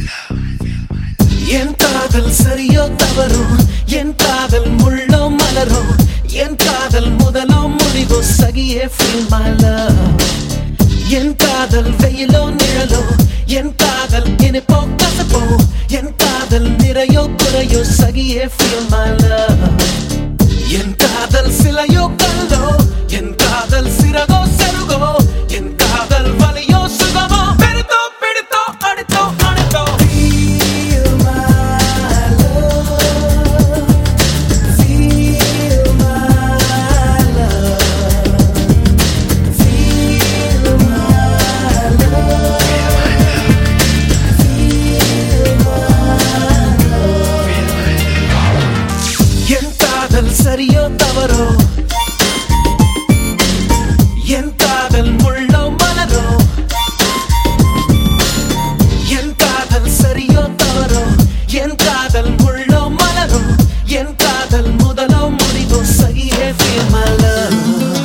என் காதல் சரியோ தவறோ என் காதல் முள்ளோ மலரோ என் காதல் முதலோ முடிவோ சகியே feel my love என் காதல் வெயிலோ நிழலோ என் காதல் இனிப்போ கசப்போ என் காதல் நிறையோ குறையோ சகியே feel my love என் காதல் சிலையோ கல்லோ என் காதல் சிறகோ செருகோ என் காதல் வலியோ சுகமோ பெருத்தோ பிடித்தோ அடுத்தோ அணைத்தோ Feel my love. Feel my love. Feel my love. என் காதல் சரியோ தவறோ என் காதல் முள்ளோ மலரோ என் காதல் சரியோ தவறோ என் காதல் முள்ளோ மலரோ என் காதல் முதலோ முடிவோ சகியே feel my love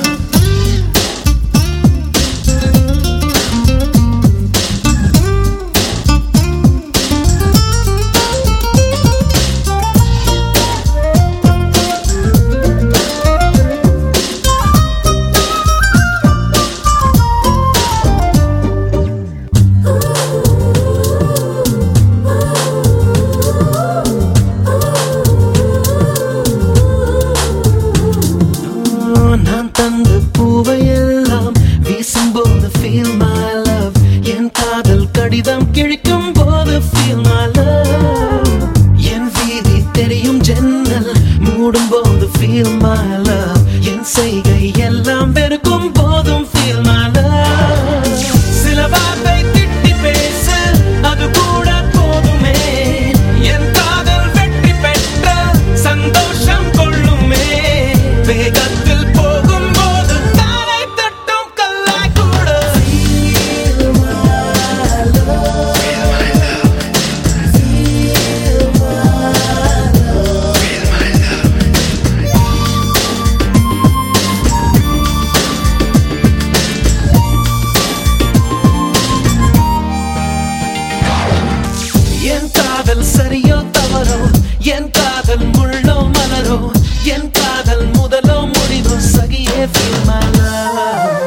நான் தந்த பூவையெல்லாம் வீசும்போது feel my love என் காதல் கடிதம் கிழிக்கும் போது feel my love என் வீதி தெரியும் ஜன்னல் மூடும் போது feel my love என் செய்கை எல்லாம் வெறுக்கும் போதும் feel my love சில வார்த்தை திட்டி பேசு அது கூட போதுமே என் காதல் வெற்றி பெற்ற சந்தோஷம் கொள்ளுமே வேகத்தில் போகும்போது தாரை தட்டும் கல்லாய் கூட என் காதல் சரியோ தவறோ என் காதல் முள்ளோ மலரோ என் காதல் முதலோ முடிவோ சகியே feel my love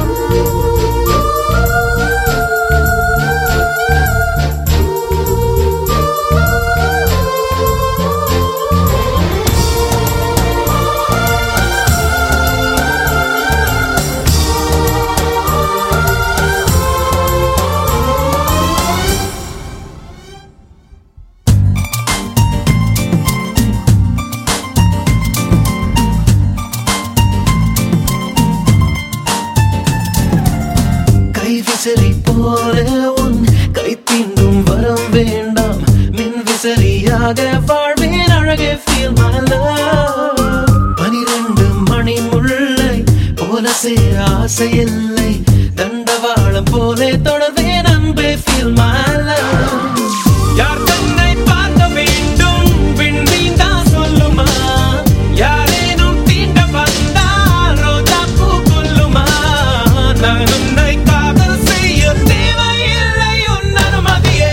கை விசிறி போல உன் கை தீண்டும் வரம் வேண்டாம் மின் விசிறியாக வாழ்வேன் அழகே feel my love பனிரெண்டு மணி முல்லை போல சேர ஆசை இல்லை தண்டவாளம் போலே தொடர்வேன் அன்பே feel my love யார் தன்னை பார்க்க வேண்டும் விண்மீன் தான் சொல்லுமா யாரேனும் தீண்ட வந்தால் ரோஜா பூ கொல்லுமா நான் உன்னை காதல் செய்ய தேவையில்லை உன் அனுமதியே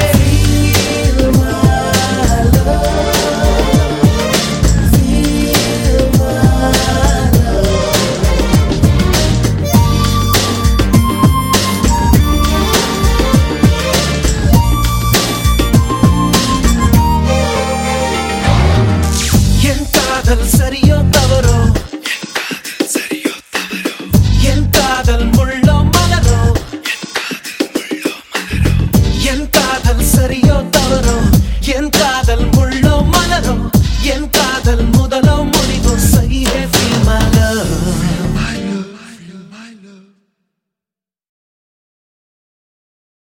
என் காதல் சரியோ தவறோ என் காதல் முள்ளோ மலரோ என் காதல் சரியோ தவறோ